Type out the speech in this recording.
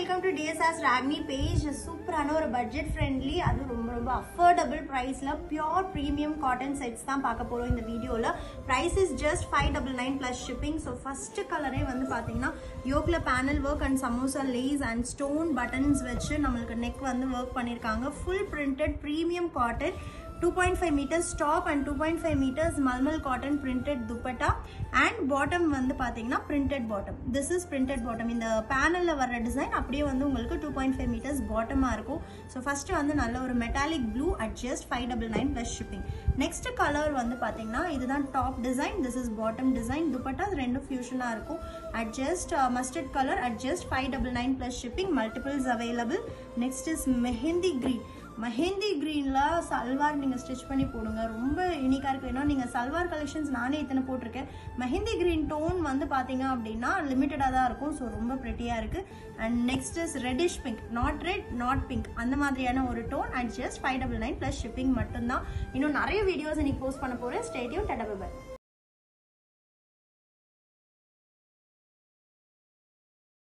welcome to DSR's ராக்னி page சூப்பரான ஒரு பட்ஜெட் ஃப்ரெண்ட்லி அது ரொம்ப ரொம்ப அஃபோர்டபுள் ப்ரைஸில் பியோர் ப்ரீமியம் காட்டன் செட்ஸ் தான் பார்க்க போகிறோம் இந்த வீடியோவில் price is just five double nine plus shipping so first கலரே வந்து பார்த்தீங்கன்னா யோக்கில் panel work and samosa lace and stone buttons வச்சு நம்மளுக்கு நெக் வந்து ஒர்க் பண்ணியிருக்காங்க full printed premium cotton two point five metres top and two point five metres mulmul cotton printed dupatta and bottom வந்து பார்த்தீங்கன்னா printed bottom this is printed bottom இந்த பேனலில் வர design அப்படியே வந்து உங்களுக்கு டூ பாயிண்ட் ஃபைவ் மீட்டர்ஸ் பாட்டமாக இருக்கும் ஸோ ஃபஸ்ட்டு வந்து நல்ல ஒரு metallic blue at just five double nine plus shipping next colour வந்து பார்த்தீங்கன்னா இதுதான் top design this is bottom design dupatta அது ரெண்டும் ஃபியூஷனாக இருக்கும் at just mustard colour at just five double nine plus shipping multiples available next is mehndi green mehndi க்ரீனில் சல்வார் நீங்கள் stitch பண்ணி போடுங்க ரொம்ப யூனிக்காக இருக்கும் ஏன்னா நீங்கள் சல்வார் கலெக்ஷன்ஸ் நானே இத்தனை போட்டிருக்கேன் மெஹந்தி க்ரீன் டோன் வந்து பார்த்தீங்க அப்படின்னா லிமிட்டடாக தான் இருக்கும் ஸோ ரொம்ப ப்ரெட்டியாக இருக்குது and next is reddish pink not red not pink அந்த மாதிரியான ஒரு tone and just five double nine plus shipping மட்டும்தான் இன்னும் நிறைய வீடியோஸ் இன்னைக்கு போஸ்ட் பண்ண போகிறேன் ஸ்டேடியம் டடபை